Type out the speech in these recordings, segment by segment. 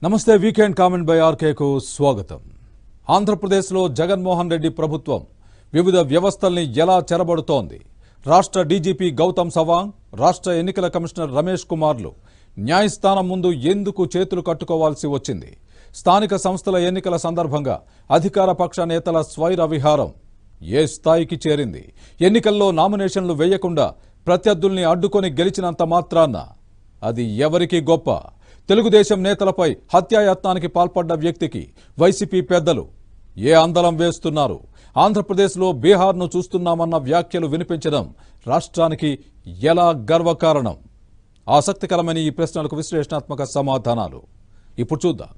నమస్తే weekend comment by ఆర్కేకు స్వాగతం ఆంధ్రప్రదేశ్లో జగన్మోహన్ రెడ్డి ప్రభుత్వం వివిధ వ్యవస్థల్ని ఎలా చెరబడుతోంది రాష్ట్ర డీజీపీ గౌతమ్ సవాంగ్ రాష్ట్ర ఎన్నికల కమిషనర్ రమేష్ కుమార్లు న్యాయస్థానం ముందు ఎందుకు చేతులు కట్టుకోవాల్సి వచ్చింది స్థానిక సంస్థల ఎన్నికల సందర్భంగా అధికార పక్ష నేతల స్వైర విహారం ఏ స్థాయికి చేరింది ఎన్నికల్లో నామినేషన్లు వేయకుండా ప్రత్యర్థుల్ని అడ్డుకొని గెలిచినంత మాత్రాన అది ఎవరికి గొప్ప తెలుగుదేశం నేతలపై హత్యాయత్నానికి పాల్పడ్డ వ్యక్తికి వైసీపీ పెద్దలు ఏ అందలం వేస్తున్నారు ఆంధ్రప్రదేశ్లో బీహార్ను చూస్తున్నామన్న వ్యాఖ్యలు వినిపించడం రాష్ట్రానికి ఎలా గర్వకారణం ఆసక్తికరమైన ఈ ప్రశ్నలకు విశ్లేషణాత్మక సమాధానాలు ఇప్పుడు చూద్దాం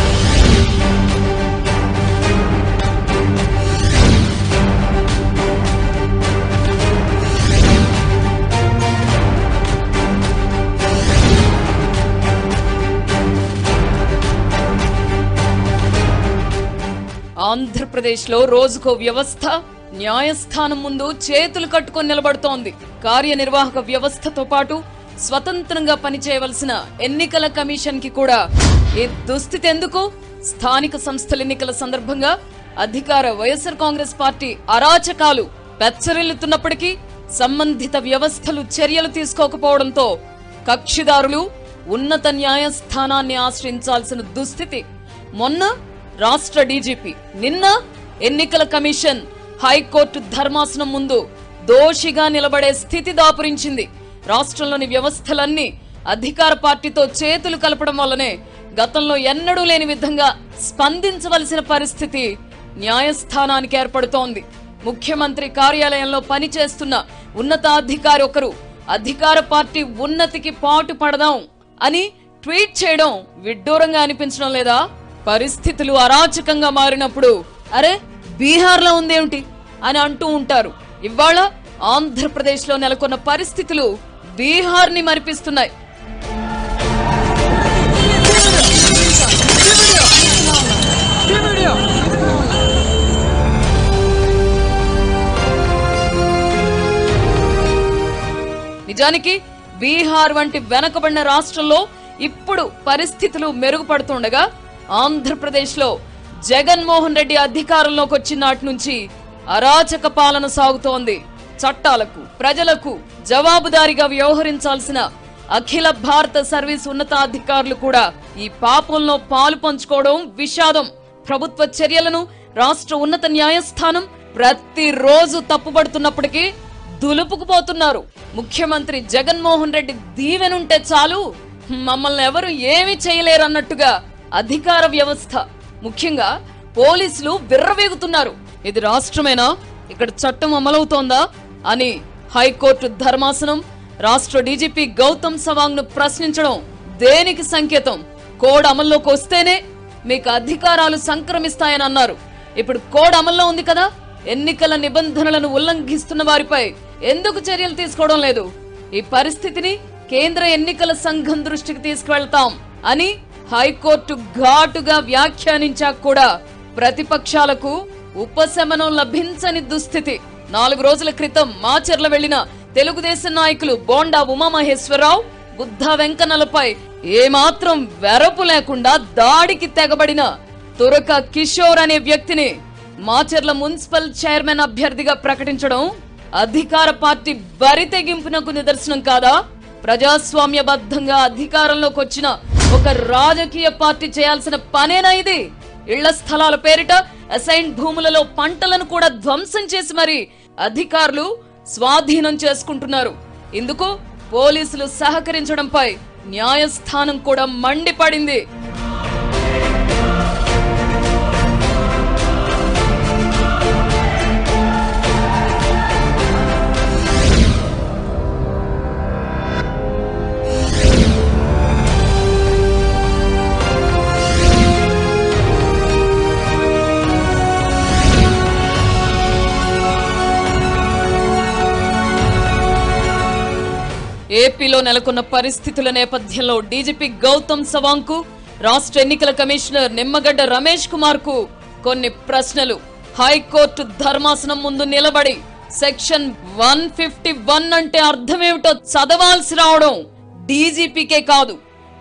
ఆంధ్రప్రదేశ్లో రోజుకో వ్యవస్థ న్యాయస్థానం ముందు చేతులు కట్టుకొని నిలబడుతోంది కార్యనిర్వాహక వ్యవస్థతో పాటు స్వతంత్రంగా పనిచేయవలసిన ఎన్నికల కమిషన్ కి కూడా ఈ దుస్థితి ఎందుకు స్థానిక సంస్థల ఎన్నికల సందర్భంగా అధికార వైఎస్ఆర్ కాంగ్రెస్ పార్టీ అరాచకాలు పెచ్చరిల్లుతున్నప్పటికీ సంబంధిత వ్యవస్థలు చర్యలు తీసుకోకపోవడంతో కక్షిదారులు ఉన్నత న్యాయస్థానాన్ని ఆశ్రయించాల్సిన దుస్థితి మొన్న రాష్ట్ర డీజీపీ నిన్న ఎన్నికల కమిషన్ హైకోర్టు ధర్మాసనం ముందు దోషిగా నిలబడే స్థితి దాపురించింది రాష్ట్రంలోని వ్యవస్థలన్నీ అధికార పార్టీతో చేతులు కలపడం వల్లనే గతంలో ఎన్నడూ లేని విధంగా స్పందించవలసిన పరిస్థితి న్యాయస్థానానికి ఏర్పడుతోంది ముఖ్యమంత్రి కార్యాలయంలో పనిచేస్తున్న ఉన్నతాధికారి ఒకరు అధికార పార్టీ ఉన్నతికి పాటు పడదాం అని ట్వీట్ చేయడం విడ్డూరంగా అనిపించడం లేదా పరిస్థితులు అరాచకంగా మారినప్పుడు అరే బీహార్ లో ఉందేమిటి అని అంటూ ఉంటారు ఇవాళ ఆంధ్రప్రదేశ్ లో నెలకొన్న పరిస్థితులు బీహార్ ని మరిపిస్తున్నాయి నిజానికి బీహార్ వంటి వెనకబడిన రాష్ట్రంలో ఇప్పుడు పరిస్థితులు మెరుగుపడుతుండగా ఆంధ్రప్రదేశ్ లో జగన్మోహన్ రెడ్డి అధికారంలోకి వచ్చిన నాటి నుంచి అరాచక పాలన సాగుతోంది చట్టాలకు ప్రజలకు జవాబుదారీగా వ్యవహరించాల్సిన అఖిల భారత సర్వీస్ ఉన్నతాధికారులు కూడా ఈ పాపంలో పాలు పంచుకోవడం విషాదం ప్రభుత్వ చర్యలను రాష్ట్ర ఉన్నత న్యాయస్థానం ప్రతిరోజు తప్పుపడుతున్నప్పటికీ దులుపుకుపోతున్నారు ముఖ్యమంత్రి జగన్మోహన్ రెడ్డి దీవెనుంటే చాలు మమ్మల్ని ఎవరు ఏమీ చేయలేరన్నట్టుగా అధికార వ్యవస్థ ముఖ్యంగా పోలీసులు విర్రవేగుతున్నారు ఇది రాష్ట్రమేనా ఇక్కడ చట్టం అమలవుతోందా అని హైకోర్టు ధర్మాసనం రాష్ట్ర డీజీపీ గౌతమ్ సవాంగ్ ను ప్రశ్నించడం దేనికి సంకేతం కోడ్ అమల్లోకి వస్తేనే మీకు అధికారాలు సంక్రమిస్తాయని అన్నారు ఇప్పుడు కోడ్ అమల్లో ఉంది కదా ఎన్నికల నిబంధనలను ఉల్లంఘిస్తున్న వారిపై ఎందుకు చర్యలు తీసుకోవడం లేదు ఈ పరిస్థితిని కేంద్ర ఎన్నికల సంఘం దృష్టికి తీసుకువెళ్తాం అని హైకోర్టు ఘాటుగా వ్యాఖ్యానించాక కూడా ప్రతిపక్షాలకు ఉపశమనం లభించని దుస్థితి నాలుగు రోజుల క్రితం మాచర్ల వెళ్లిన తెలుగుదేశం నాయకులు బోండా ఉమామహేశ్వరరావు బుద్ధ వెంకన్నలపై ఏమాత్రం వెరపు లేకుండా దాడికి తెగబడిన తురక కిషోర్ అనే వ్యక్తిని మాచర్ల మున్సిపల్ చైర్మన్ అభ్యర్థిగా ప్రకటించడం అధికార పార్టీ బరి తెగింపునకు నిదర్శనం కాదా ప్రజాస్వామ్యబద్ధంగా అధికారంలోకి వచ్చిన ఒక రాజకీయ పార్టీ చేయాల్సిన పనేనా ఇది ఇళ్ల స్థలాల పేరిట అసైన్ భూములలో పంటలను కూడా ధ్వంసం చేసి మరి అధికారులు స్వాధీనం చేసుకుంటున్నారు ఇందుకు పోలీసులు సహకరించడంపై న్యాయస్థానం కూడా మండిపడింది ఏపీలో నెలకొన్న పరిస్థితుల నేపథ్యంలో డీజీపీ గౌతమ్ సవాంగ్ కు రాష్ట్ర ఎన్నికల కమిషనర్ నిమ్మగడ్డ రమేష్ కుమార్ కు కొన్ని ప్రశ్నలు హైకోర్టు ధర్మాసనం ముందు నిలబడి సెక్షన్ వన్ ఫిఫ్టీ వన్ అంటే అర్థమేమిటో చదవాల్సి రావడం డీజీపీకే కాదు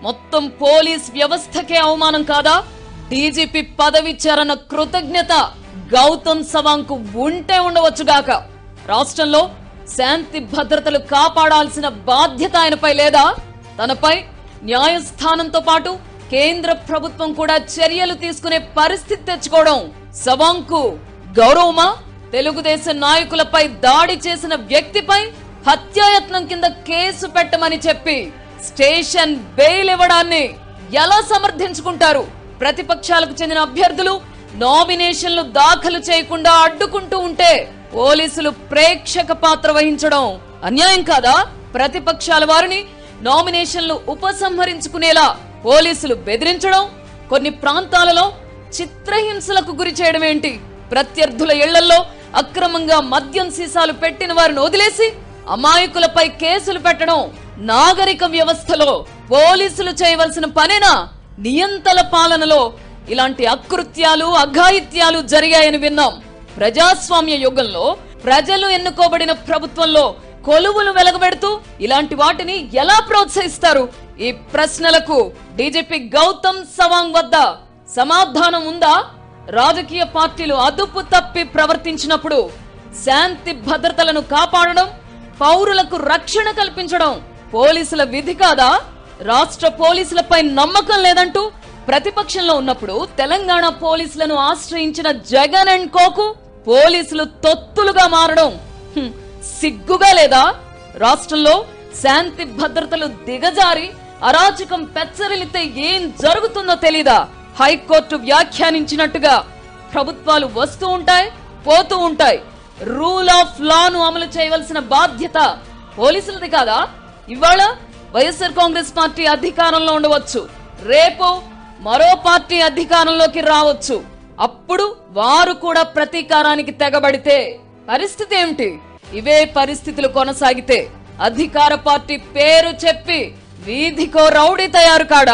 మొత్తం పోలీస్ వ్యవస్థకే అవమానం కాదా డీజీపీ పదవిచ్చారన్న కృతజ్ఞత గౌతమ్ సవాంగ్ ఉంటే ఉండవచ్చుగాక రాష్ట్రంలో శాంతి భద్రతలు కాపాడాల్సిన బాధ్యత ఆయనపై లేదా తనపై న్యాయస్థానంతో పాటు కేంద్ర ప్రభుత్వం కూడా చర్యలు తీసుకునే పరిస్థితి తెచ్చుకోవడం సవాంగ్కు గౌరవమా తెలుగుదేశం నాయకులపై దాడి చేసిన వ్యక్తిపై హత్యాయత్నం కింద కేసు పెట్టమని చెప్పి స్టేషన్ బెయిల్ ఇవ్వడాన్ని ఎలా సమర్థించుకుంటారు ప్రతిపక్షాలకు చెందిన అభ్యర్థులు నామినేషన్లు దాఖలు చేయకుండా అడ్డుకుంటూ ఉంటే పోలీసులు ప్రేక్షక పాత్ర వహించడం అన్యాయం కాదా ప్రతిపక్షాల వారిని నామినేషన్లు ఉపసంహరించుకునేలా పోలీసులు బెదిరించడం కొన్ని ప్రాంతాలలో చిత్రహింసలకు గురి చేయడం ఏంటి ప్రత్యర్థుల ఇళ్లలో అక్రమంగా మద్యం సీసాలు పెట్టిన వారిని వదిలేసి అమాయకులపై కేసులు పెట్టడం నాగరిక వ్యవస్థలో పోలీసులు చేయవలసిన పనేనా నియంతల పాలనలో ఇలాంటి అకృత్యాలు అఘాయిత్యాలు జరిగాయని విన్నాం ప్రజాస్వామ్య యుగంలో ప్రజలు ఎన్నుకోబడిన ప్రభుత్వంలో కొలువులు వెలగబెడుతూ ఇలాంటి వాటిని ఎలా ప్రోత్సహిస్తారు ఈ ప్రశ్నలకు డీజీపీ గౌతమ్ సవాంగ్ వద్ద సమాధానం ఉందా రాజకీయ పార్టీలు అదుపు తప్పి ప్రవర్తించినప్పుడు శాంతి భద్రతలను కాపాడడం పౌరులకు రక్షణ కల్పించడం పోలీసుల విధి కాదా రాష్ట్ర పోలీసులపై నమ్మకం లేదంటూ ప్రతిపక్షంలో ఉన్నప్పుడు తెలంగాణ పోలీసులను ఆశ్రయించిన జగన్ అండ్ కోకు పోలీసులు తొత్తులుగా మారడం హ్మ్, సిగ్గుగా లేదా రాష్ట్రంలో శాంతి భద్రతలు దిగజారి అరాచకం పెచ్చరిల్లితే ఏం జరుగుతుందో తెలీదా హైకోర్టు వ్యాఖ్యానించినట్టుగా ప్రభుత్వాలు వస్తూ ఉంటాయి పోతూ ఉంటాయి రూల్ ఆఫ్ లాను అమలు చేయవలసిన బాధ్యత పోలీసులది కాదా ఇవాళ వైఎస్ఆర్ కాంగ్రెస్ పార్టీ అధికారంలో ఉండవచ్చు రేపు మరో పార్టీ అధికారంలోకి రావచ్చు అప్పుడు వారు కూడా ప్రతీకారానికి తెగబడితే పరిస్థితి ఏమిటి ఇవే పరిస్థితులు కొనసాగితే అధికార పార్టీ పేరు చెప్పి వీధికో రౌడీ తయారు కాడా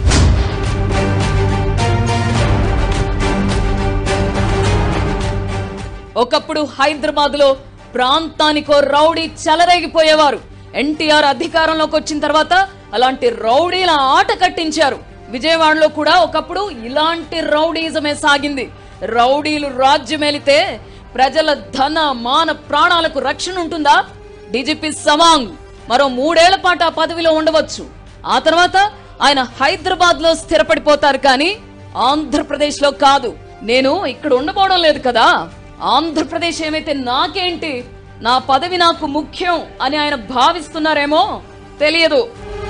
ఒకప్పుడు హైదరాబాద్ లో ప్రాంతానికో రౌడీ చెలరేగిపోయేవారు ఎన్టీఆర్ అధికారంలోకి వచ్చిన తర్వాత అలాంటి రౌడీల ఆట కట్టించారు విజయవాడలో కూడా ఒకప్పుడు ఇలాంటి రౌడీజమే సాగింది రౌడీలు రాజ్యమేలితే ప్రజల ధన మాన ప్రాణాలకు రక్షణ ఉంటుందా డీజీపీ సవాంగ్ మరో మూడేళ్ల పాటు ఆ పదవిలో ఉండవచ్చు ఆ తర్వాత ఆయన హైదరాబాద్ లో స్థిరపడిపోతారు కానీ ఆంధ్రప్రదేశ్ లో కాదు నేను ఇక్కడ ఉండబోవడం లేదు కదా ఆంధ్రప్రదేశ్ ఏమైతే నాకేంటి నా పదవి నాకు ముఖ్యం అని ఆయన భావిస్తున్నారేమో తెలియదు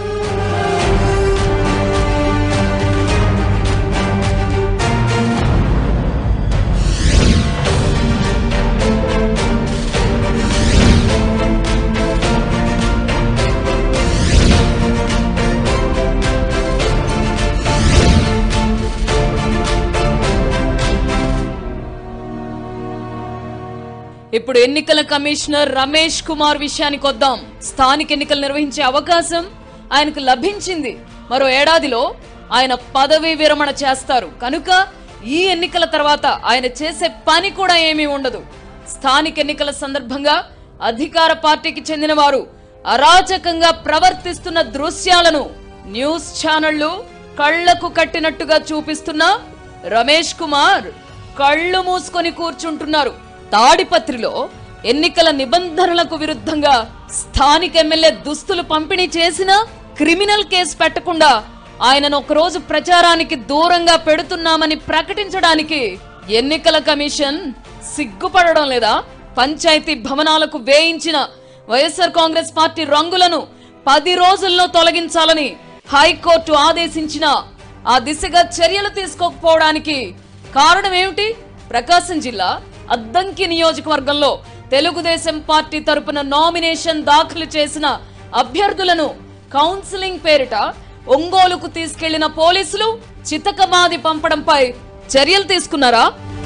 ఇప్పుడు ఎన్నికల కమిషనర్ రమేష్ కుమార్ విషయానికి వద్దాం స్థానిక ఎన్నికలు నిర్వహించే అవకాశం ఆయనకు లభించింది మరో ఏడాదిలో ఆయన పదవీ విరమణ చేస్తారు కనుక ఈ ఎన్నికల తర్వాత ఆయన చేసే పని కూడా ఏమీ ఉండదు స్థానిక ఎన్నికల సందర్భంగా అధికార పార్టీకి చెందిన వారు అరాచకంగా ప్రవర్తిస్తున్న దృశ్యాలను న్యూస్ ఛానళ్లు కళ్లకు కట్టినట్టుగా చూపిస్తున్న రమేష్ కుమార్ కళ్ళు మూసుకొని కూర్చుంటున్నారు తాడిపత్రిలో ఎన్నికల నిబంధనలకు విరుద్ధంగా స్థానిక ఎమ్మెల్యే దుస్తులు పంపిణీ చేసిన క్రిమినల్ కేసు పెట్టకుండా ఆయనను ఒకరోజు ప్రచారానికి దూరంగా పెడుతున్నామని ప్రకటించడానికి ఎన్నికల కమిషన్ సిగ్గుపడడం లేదా పంచాయతీ భవనాలకు వేయించిన వైఎస్ఆర్ కాంగ్రెస్ పార్టీ రంగులను పది రోజుల్లో తొలగించాలని హైకోర్టు ఆదేశించిన ఆ దిశగా చర్యలు తీసుకోకపోవడానికి కారణం ఏమిటి ప్రకాశం జిల్లా అద్దంకి నియోజకవర్గంలో తెలుగుదేశం పార్టీ తరపున నామినేషన్ దాఖలు చేసిన అభ్యర్థులను కౌన్సిలింగ్ పేరిట ఒంగోలుకు తీసుకెళ్లిన పోలీసులు చితకబాది పంపడంపై చర్యలు తీసుకున్నారా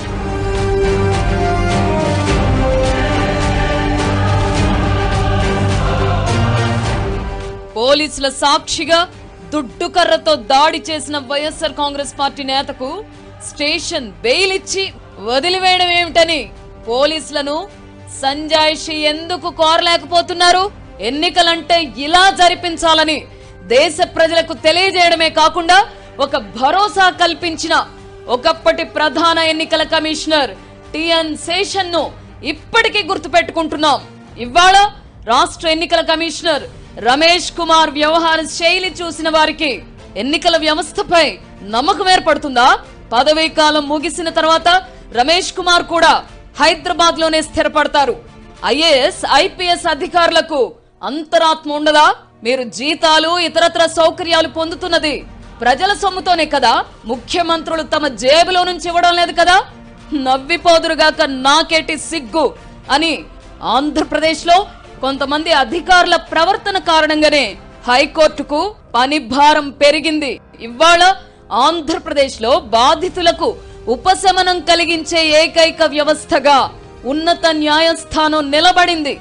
పోలీసుల సాక్షిగా దుడ్డు కర్రతో దాడి చేసిన వైఎస్ఆర్ కాంగ్రెస్ పార్టీ నేతకు స్టేషన్ బెయిల్ ఇచ్చి వదిలివేయడం ఏమిటని పోలీసులను సంజాయిషి ఎందుకు కోరలేకపోతున్నారు ఎన్నికలంటే ఇలా జరిపించాలని దేశ ప్రజలకు తెలియజేయడమే కాకుండా ఒక భరోసా కల్పించిన ఒకప్పటి ప్రధాన ఎన్నికల కమిషనర్ టిఎన్ శేషన్ ను ఇప్పటికీ గుర్తుపెట్టుకుంటున్నాం ఇవాళ రాష్ట్ర ఎన్నికల కమిషనర్ రమేష్ కుమార్ వ్యవహార శైలి చూసిన వారికి ఎన్నికల వ్యవస్థపై నమ్మకం ఏర్పడుతుందా పదవీ కాలం ముగిసిన తర్వాత రమేష్ కుమార్ కూడా హైదరాబాద్ లోనే స్థిరపడతారు ఐఏఎస్ ఐపీఎస్ అధికారులకు అంతరాత్మ ఉండదా మీరు జీతాలు ఇతరత్ర సౌకర్యాలు పొందుతున్నది ప్రజల సొమ్ముతోనే కదా ముఖ్యమంత్రులు తమ జేబులో నుంచి ఇవ్వడం లేదు కదా నవ్విపోదురుగాక నాకేటి సిగ్గు అని ఆంధ్రప్రదేశ్ లో కొంతమంది అధికారుల ప్రవర్తన కారణంగానే హైకోర్టుకు పని భారం పెరిగింది ఇవాళ ఆంధ్రప్రదేశ్ లో బాధితులకు ఉపశమనం కలిగించే ఏకైక వ్యవస్థగా ఉన్నత న్యాయస్థానం నిలబడింది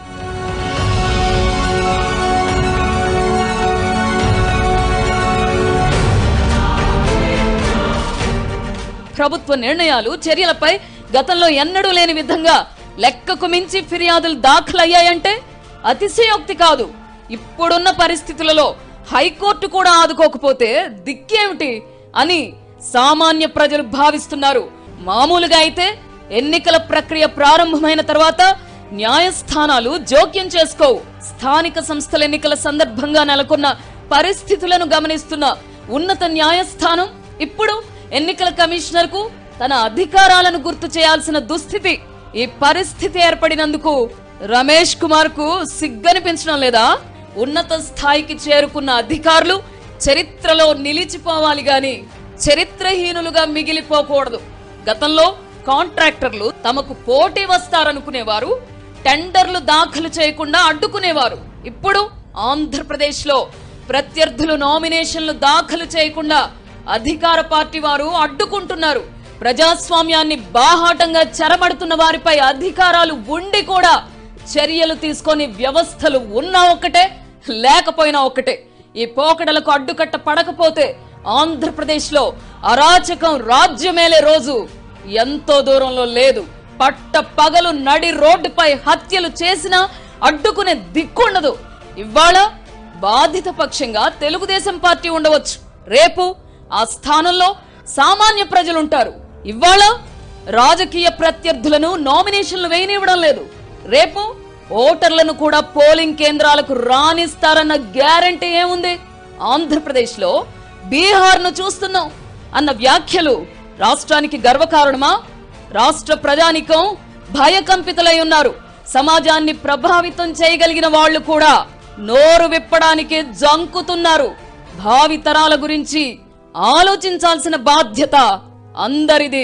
ప్రభుత్వ నిర్ణయాలు చర్యలపై గతంలో ఎన్నడూ లేని విధంగా లెక్కకు మించి ఫిర్యాదులు దాఖలయ్యాయంటే అతిశయోక్తి కాదు ఇప్పుడున్న పరిస్థితులలో హైకోర్టు కూడా ఆదుకోకపోతే దిక్కేమిటి అని సామాన్య ప్రజలు భావిస్తున్నారు మామూలుగా అయితే ఎన్నికల ప్రక్రియ ప్రారంభమైన తర్వాత న్యాయస్థానాలు జోక్యం చేసుకోవు స్థానిక సంస్థల ఎన్నికల సందర్భంగా నెలకొన్న పరిస్థితులను గమనిస్తున్న ఉన్నత న్యాయస్థానం ఇప్పుడు ఎన్నికల కమిషనర్ కు తన అధికారాలను గుర్తు చేయాల్సిన దుస్థితి ఈ పరిస్థితి ఏర్పడినందుకు రమేష్ కుమార్ కు సిగ్గనిపించడం లేదా ఉన్నత స్థాయికి చేరుకున్న అధికారులు చరిత్రలో నిలిచిపోవాలి గాని చరిత్రహీనులుగా మిగిలిపోకూడదు గతంలో కాంట్రాక్టర్లు తమకు పోటీ వస్తారనుకునేవారు టెండర్లు దాఖలు చేయకుండా అడ్డుకునేవారు ఇప్పుడు ఆంధ్రప్రదేశ్ లో ప్రత్యర్థులు నామినేషన్లు దాఖలు చేయకుండా అధికార పార్టీ వారు అడ్డుకుంటున్నారు ప్రజాస్వామ్యాన్ని బాహాటంగా చెరబడుతున్న వారిపై అధికారాలు ఉండి కూడా చర్యలు తీసుకొని వ్యవస్థలు ఉన్నా ఒక్కటే లేకపోయినా ఒక్కటే ఈ పోకడలకు అడ్డుకట్ట పడకపోతే ఆంధ్రప్రదేశ్ లో అరాచకం రాజ్యమేలే రోజు ఎంతో దూరంలో లేదు పట్ట పగలు నడి రోడ్డుపై హత్యలు చేసినా అడ్డుకునే దిక్కుండదు ఇవాళ బాధిత పక్షంగా తెలుగుదేశం పార్టీ ఉండవచ్చు రేపు ఆ స్థానంలో సామాన్య ప్రజలుంటారు ఇవాళ రాజకీయ ప్రత్యర్థులను నామినేషన్లు వేయనివ్వడం లేదు రేపు ఓటర్లను కూడా పోలింగ్ కేంద్రాలకు రానిస్తారన్న గ్యారంటీ ఏముంది ఆంధ్రప్రదేశ్ లో బీహార్ ను చూస్తున్నాం అన్న వ్యాఖ్యలు రాష్ట్రానికి గర్వకారణమా రాష్ట్ర ప్రజానికం భయకంపితులై ఉన్నారు సమాజాన్ని ప్రభావితం చేయగలిగిన వాళ్ళు కూడా నోరు విప్పడానికి జంకుతున్నారు భావి తరాల గురించి ఆలోచించాల్సిన బాధ్యత అందరిది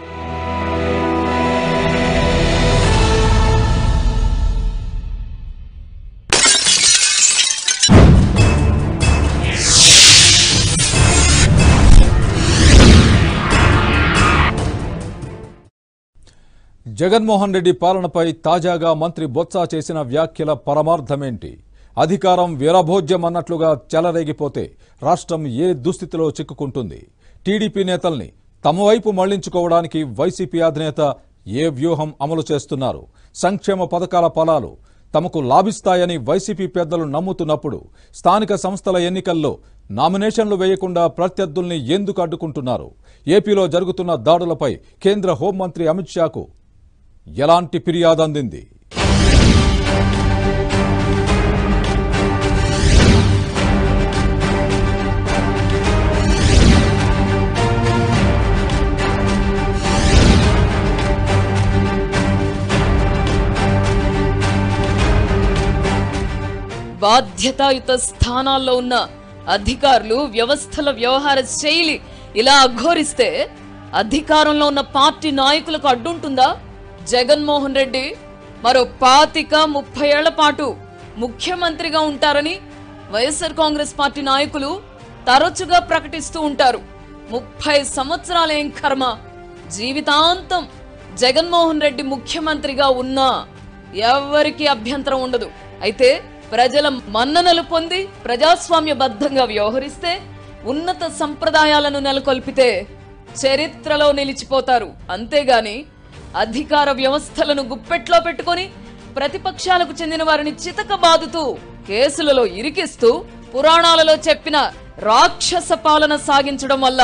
జగన్మోహన్ రెడ్డి పాలనపై తాజాగా మంత్రి బొత్స చేసిన వ్యాఖ్యల పరమార్థమేంటి అధికారం వీరభోజ్యం అన్నట్లుగా చెలరేగిపోతే రాష్ట్రం ఏ దుస్థితిలో చిక్కుకుంటుంది టీడీపీ నేతల్ని తమ వైపు మళ్లించుకోవడానికి వైసీపీ అధినేత ఏ వ్యూహం అమలు చేస్తున్నారు సంక్షేమ పథకాల ఫలాలు తమకు లాభిస్తాయని వైసీపీ పెద్దలు నమ్ముతున్నప్పుడు స్థానిక సంస్థల ఎన్నికల్లో నామినేషన్లు వేయకుండా ప్రత్యర్థుల్ని ఎందుకు అడ్డుకుంటున్నారు ఏపీలో జరుగుతున్న దాడులపై కేంద్ర హోంమంత్రి అమిత్ షాకు ఎలాంటి ఫిర్యాదు అందింది బాధ్యతాయుత స్థానాల్లో ఉన్న అధికారులు వ్యవస్థల వ్యవహార శైలి ఇలా అఘోరిస్తే అధికారంలో ఉన్న పార్టీ నాయకులకు అడ్డుంటుందా జగన్మోహన్ రెడ్డి మరో పాతిక ముప్పై ఏళ్ల పాటు ముఖ్యమంత్రిగా ఉంటారని వైఎస్ఆర్ కాంగ్రెస్ పార్టీ నాయకులు తరచుగా ప్రకటిస్తూ ఉంటారు ముప్పై సంవత్సరాలేం కర్మ జీవితాంతం జగన్మోహన్ రెడ్డి ముఖ్యమంత్రిగా ఉన్నా ఎవ్వరికి అభ్యంతరం ఉండదు అయితే ప్రజల మన్ననలు పొంది ప్రజాస్వామ్యబద్ధంగా వ్యవహరిస్తే ఉన్నత సంప్రదాయాలను నెలకొల్పితే చరిత్రలో నిలిచిపోతారు అంతేగాని అధికార వ్యవస్థలను గుప్పెట్లో పెట్టుకొని ప్రతిపక్షాలకు చెందిన వారిని చితక బాదుతూ కేసులలో ఇరికిస్తూ పురాణాలలో చెప్పిన రాక్షస పాలన సాగించడం వల్ల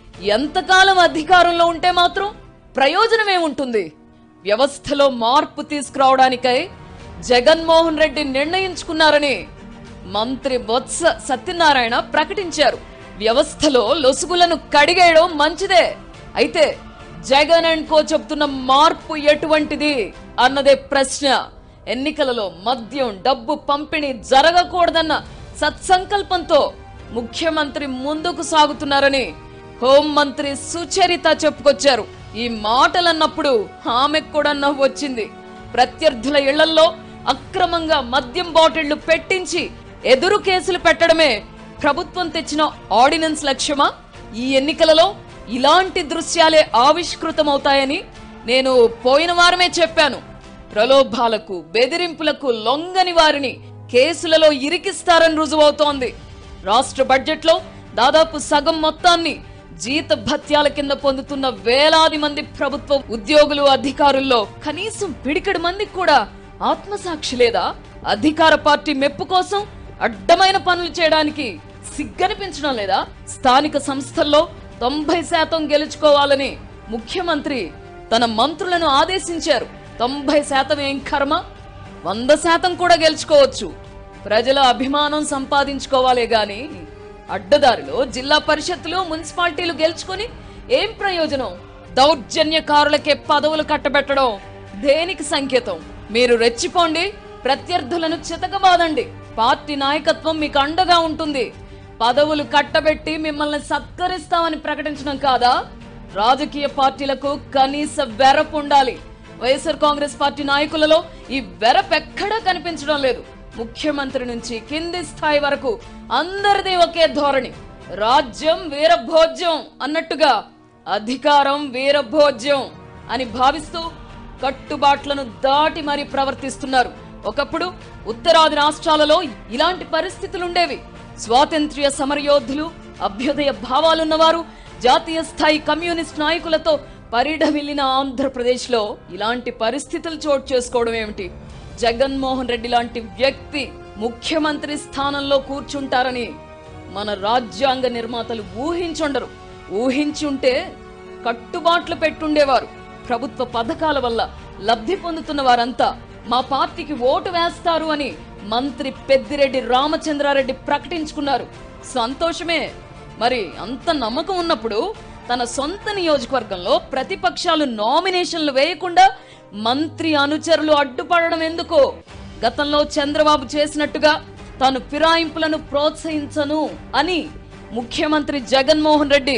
ఎంతకాలం అధికారంలో ఉంటే మాత్రం ప్రయోజనమే ఉంటుంది వ్యవస్థలో మార్పు తీసుకురావడానికై జగన్మోహన్ రెడ్డి నిర్ణయించుకున్నారని మంత్రి బొత్స సత్యనారాయణ ప్రకటించారు వ్యవస్థలో లొసుగులను కడిగేయడం మంచిదే అయితే జగన్ అండ్ కో చెబుతున్న మార్పు ఎటువంటిది అన్నదే ప్రశ్న ఎన్నికలలో మద్యం డబ్బు పంపిణీ జరగకూడదన్న సత్సంకల్పంతో ముఖ్యమంత్రి ముందుకు సాగుతున్నారని హోంమంత్రి సుచరిత చెప్పుకొచ్చారు ఈ మాటలన్నప్పుడు ఆమెకు కూడా నవ్వు వచ్చింది ప్రత్యర్థుల ఇళ్లల్లో అక్రమంగా మద్యం బాటిళ్లు పెట్టించి ఎదురు కేసులు పెట్టడమే ప్రభుత్వం తెచ్చిన ఆర్డినెన్స్ లక్ష్యమా ఈ ఎన్నికలలో ఇలాంటి దృశ్యాలే ఆవిష్కృతమవుతాయని నేను పోయిన వారమే చెప్పాను ప్రలోభాలకు బెదిరింపులకు లొంగని వారిని కేసులలో ఇరికిస్తారని రుజువవుతోంది రాష్ట్ర బడ్జెట్లో దాదాపు సగం మొత్తాన్ని జీత భత్యాల కింద పొందుతున్న వేలాది మంది ప్రభుత్వ ఉద్యోగులు అధికారుల్లో కనీసం పిడికెడు మందికి కూడా ఆత్మసాక్షి లేదా అధికార పార్టీ మెప్పు కోసం అడ్డమైన పనులు చేయడానికి సిగ్గనిపించడం లేదా స్థానిక సంస్థల్లో తొంభై శాతం గెలుచుకోవాలని ముఖ్యమంత్రి తన మంత్రులను ఆదేశించారు తొంభై శాతం ఏం కర్మ వంద శాతం కూడా గెలుచుకోవచ్చు ప్రజల అభిమానం సంపాదించుకోవాలే గాని అడ్డదారిలో జిల్లా పరిషత్తులు మున్సిపాలిటీలు గెలుచుకొని ఏం ప్రయోజనం దౌర్జన్యకారులకే పదవులు కట్టబెట్టడం దేనికి సంకేతం మీరు రెచ్చిపోండి ప్రత్యర్థులను చితకబాదండి పార్టీ నాయకత్వం మీకు అండగా ఉంటుంది పదవులు కట్టబెట్టి మిమ్మల్ని సత్కరిస్తామని ప్రకటించడం కాదా రాజకీయ పార్టీలకు కనీస వెరపు ఉండాలి వైఎస్ఆర్ కాంగ్రెస్ పార్టీ నాయకులలో ఈ వెరపెక్కడా కనిపించడం లేదు ముఖ్యమంత్రి నుంచి కింది స్థాయి వరకు అందరిది ఒకే ధోరణి రాజ్యం వీరభోజ్యం అన్నట్టుగా అధికారం వీరభోజ్యం అని భావిస్తూ కట్టుబాట్లను దాటి మరీ ప్రవర్తిస్తున్నారు ఒకప్పుడు ఉత్తరాది రాష్ట్రాలలో ఇలాంటి పరిస్థితులుండేవి స్వాతంత్ర్య సమరయోధులు అభ్యుదయ భావాలున్నవారు జాతీయ స్థాయి కమ్యూనిస్ట్ నాయకులతో పరిఢవిల్లిన ఆంధ్రప్రదేశ్ లో ఇలాంటి పరిస్థితులు చోటు చేసుకోవడం ఏమిటి జగన్మోహన్ రెడ్డి లాంటి వ్యక్తి ముఖ్యమంత్రి స్థానంలో కూర్చుంటారని మన రాజ్యాంగ నిర్మాతలు ఊహించుండరు ఊహించుంటే కట్టుబాట్లు పెట్టుండేవారు ప్రభుత్వ పథకాల వల్ల లబ్ధి పొందుతున్న వారంతా మా పార్టీకి ఓటు వేస్తారు అని మంత్రి పెద్దిరెడ్డి రామచంద్రారెడ్డి ప్రకటించుకున్నారు సంతోషమే మరి అంత నమ్మకం ఉన్నప్పుడు తన సొంత నియోజకవర్గంలో ప్రతిపక్షాలు నామినేషన్లు వేయకుండా మంత్రి అనుచరులు అడ్డుపడడం ఎందుకు గతంలో చంద్రబాబు చేసినట్టుగా తాను ఫిరాయింపులను ప్రోత్సహించను అని ముఖ్యమంత్రి జగన్మోహన్ రెడ్డి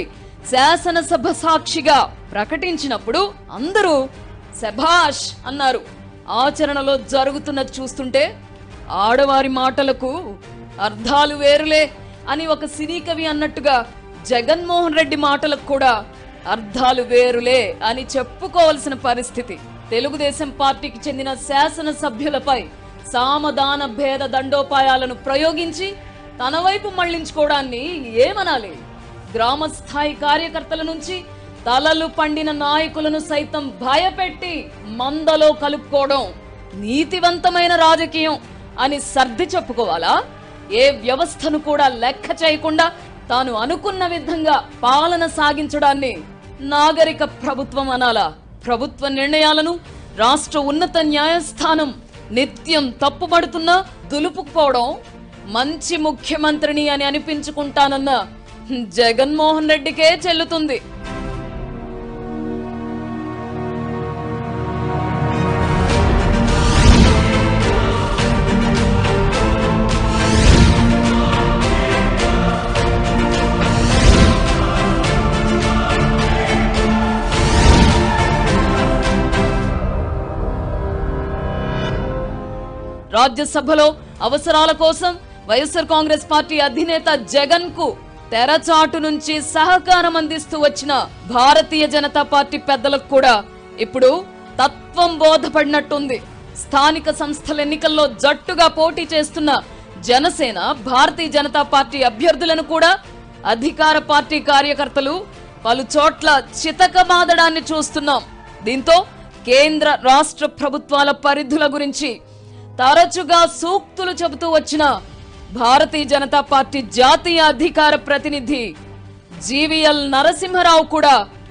శాసనసభ సాక్షిగా ప్రకటించినప్పుడు అందరూ శభాష్ అన్నారు ఆచరణలో జరుగుతున్నది చూస్తుంటే ఆడవారి మాటలకు అర్థాలు వేరులే అని ఒక సినీ కవి అన్నట్టుగా జగన్మోహన్ రెడ్డి మాటలకు కూడా అర్థాలు వేరులే అని చెప్పుకోవలసిన పరిస్థితి తెలుగుదేశం పార్టీకి చెందిన శాసన సభ్యులపై సామదాన భేద దండోపాయాలను ప్రయోగించి తన వైపు మళ్లించుకోవడాన్ని ఏమనాలి గ్రామ స్థాయి కార్యకర్తల నుంచి తలలు పండిన నాయకులను సైతం భయపెట్టి మందలో కలుపుకోవడం నీతివంతమైన రాజకీయం అని సర్ది చెప్పుకోవాలా ఏ వ్యవస్థను కూడా లెక్క చేయకుండా తాను అనుకున్న విధంగా పాలన సాగించడాన్ని నాగరిక ప్రభుత్వం అనాలా ప్రభుత్వ నిర్ణయాలను రాష్ట్ర ఉన్నత న్యాయస్థానం నిత్యం తప్పుపడుతున్నా దులుపుకుపోవడం మంచి ముఖ్యమంత్రిని అని అనిపించుకుంటానన్న జగన్మోహన్ రెడ్డికే చెల్లుతుంది రాజ్యసభలో అవసరాల కోసం వైఎస్ఆర్ కాంగ్రెస్ పార్టీ అధినేత జగన్ కు తెరచాటు నుంచి సహకారం అందిస్తూ వచ్చిన భారతీయ జనతా పార్టీ పెద్దలకు కూడా ఇప్పుడు తత్వం బోధపడినట్టుంది స్థానిక సంస్థల ఎన్నికల్లో జట్టుగా పోటీ చేస్తున్న జనసేన భారతీయ జనతా పార్టీ అభ్యర్థులను కూడా అధికార పార్టీ కార్యకర్తలు పలు చోట్ల చితకబాదడాన్ని చూస్తున్నాం దీంతో కేంద్ర రాష్ట్ర ప్రభుత్వాల పరిధుల గురించి తరచుగా సూక్తులు చెబుతూ వచ్చిన భారతీయ జనతా పార్టీ జాతీయ అధికార ప్రతినిధి జీవీఎల్ నరసింహరావు కూడా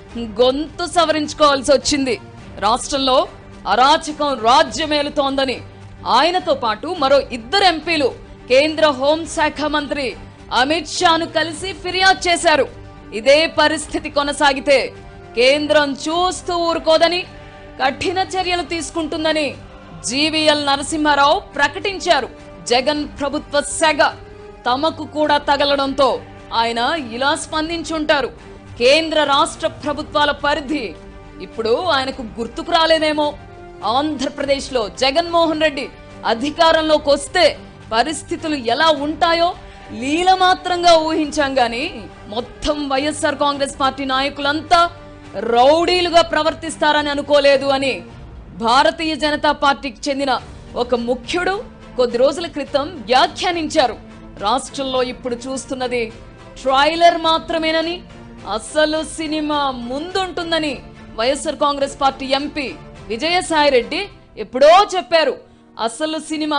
గొంతు సవరించుకోవాల్సి వచ్చింది రాష్ట్రంలో అరాచకం రాజ్యమేలుతోందని ఆయనతో పాటు మరో ఇద్దరు ఎంపీలు కేంద్ర హోంశాఖ మంత్రి అమిత్ షాను కలిసి ఫిర్యాదు చేశారు ఇదే పరిస్థితి కొనసాగితే కేంద్రం చూస్తూ ఊరుకోదని కఠిన చర్యలు తీసుకుంటుందని జీవీఎల్ నరసింహారావు ప్రకటించారు జగన్ ప్రభుత్వ సెగ తమకు కూడా తగలడంతో ఆయన ఇలా స్పందించుంటారు కేంద్ర రాష్ట్ర ప్రభుత్వాల పరిధి ఇప్పుడు ఆయనకు గుర్తుకు రాలేదేమో ఆంధ్రప్రదేశ్ లో జగన్మోహన్ రెడ్డి అధికారంలోకి వస్తే పరిస్థితులు ఎలా ఉంటాయో లీల మాత్రంగా ఊహించాం గాని మొత్తం వైఎస్ఆర్ కాంగ్రెస్ పార్టీ నాయకులంతా రౌడీలుగా ప్రవర్తిస్తారని అనుకోలేదు అని భారతీయ జనతా పార్టీకి చెందిన ఒక ముఖ్యుడు కొద్ది రోజుల క్రితం వ్యాఖ్యానించారు రాష్ట్రంలో ఇప్పుడు చూస్తున్నది ట్రైలర్ మాత్రమేనని అసలు సినిమా ముందుంటుందని YSR Congress party MP Vijayasai Reddy ఎప్పుడో చెప్పారు అసలు సినిమా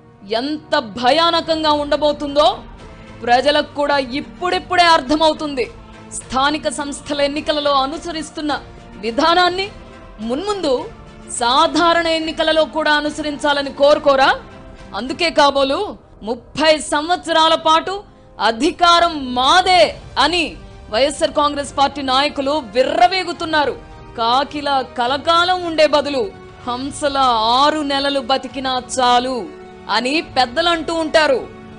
ఎంత భయానకంగా ఉండబోతుందో ప్రజలకు కూడా ఇప్పుడిప్పుడే అర్థమవుతుంది స్థానిక సంస్థల ఎన్నికలలో అనుసరిస్తున్న విధానాన్ని మున్ముందు సాధారణ ఎన్నికలలో కూడా అనుసరించాలని కోరుకోరా అందుకే కాబోలు ముప్పై సంవత్సరాల పాటు అధికారం మాదే అని వైఎస్ఆర్ కాంగ్రెస్ పార్టీ నాయకులు విర్రవేగుతున్నారు కాకిల కలకాలం ఉండే బదులు హంసల ఆరు నెలలు బతికినా చాలు అని పెద్దలు అంటూ ఉంటారు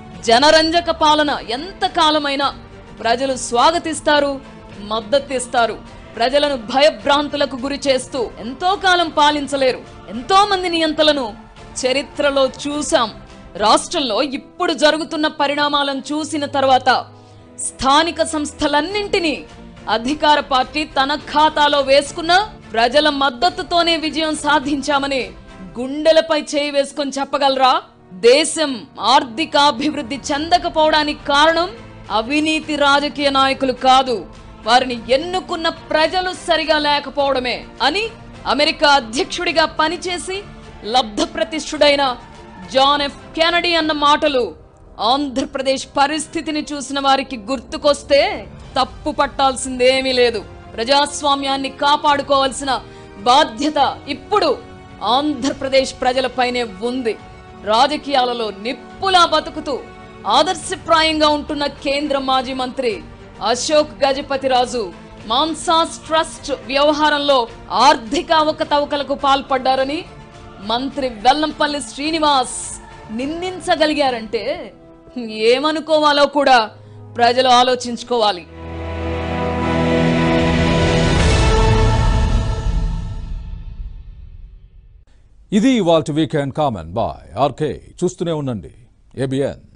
జనరంజక పాలన ఎంత కాలమైనా ప్రజలు స్వాగతిస్తారు మద్దతిస్తారు ప్రజలను భయభ్రాంతులకు గురి చేస్తూ ఎంతో కాలం పాలించలేరు ఎంతో మంది నియంతలను చరిత్రలో చూశాం రాష్ట్రంలో ఇప్పుడు జరుగుతున్న పరిణామాలను చూసిన తర్వాత స్థానిక సంస్థలన్నింటినీ అధికార పార్టీ తన ఖాతాలో వేసుకున్న ప్రజల మద్దతుతోనే విజయం సాధించామని గుండెలపై చేయి వేసుకొని చెప్పగలరా దేశం ఆర్థికాభివృద్ధి చెందకపోవడానికి కారణం అవినీతి రాజకీయ నాయకులు కాదు వారిని ఎన్నుకున్న ప్రజలు సరిగా లేకపోవడమే అని అమెరికా అధ్యక్షుడిగా పనిచేసి లబ్ధప్రతిష్ఠుడైన జాన్ ఎఫ్ కెనడీ అన్న మాటలు ఆంధ్రప్రదేశ్ పరిస్థితిని చూసిన వారికి గుర్తుకొస్తే తప్పు పట్టాల్సిందేమీ లేదు ప్రజాస్వామ్యాన్ని కాపాడుకోవాల్సిన బాధ్యత ఇప్పుడు ఆంధ్రప్రదేశ్ ప్రజలపైనే ఉంది రాజకీయాలలో నిప్పులా బతుకుతూ ఆదర్శప్రాయంగా ఉంటున్న కేంద్ర మాజీ మంత్రి అశోక్ గజపతిరాజు మాన్సాస్ ట్రస్ట్ వ్యవహారంలో ఆర్థిక అవకతవకలకు పాల్పడ్డారని మంత్రి వెల్లంపల్లి శ్రీనివాస్ నిందించగలిగారంటే ఏమనుకోవాలో కూడా ప్రజలు ఆలోచించుకోవాలి ఇది ఇవాల్టి వీకెండ్ కామన్ బాయ్ ఆర్కే చూస్తూనే ఉండండి ఏబిఎన్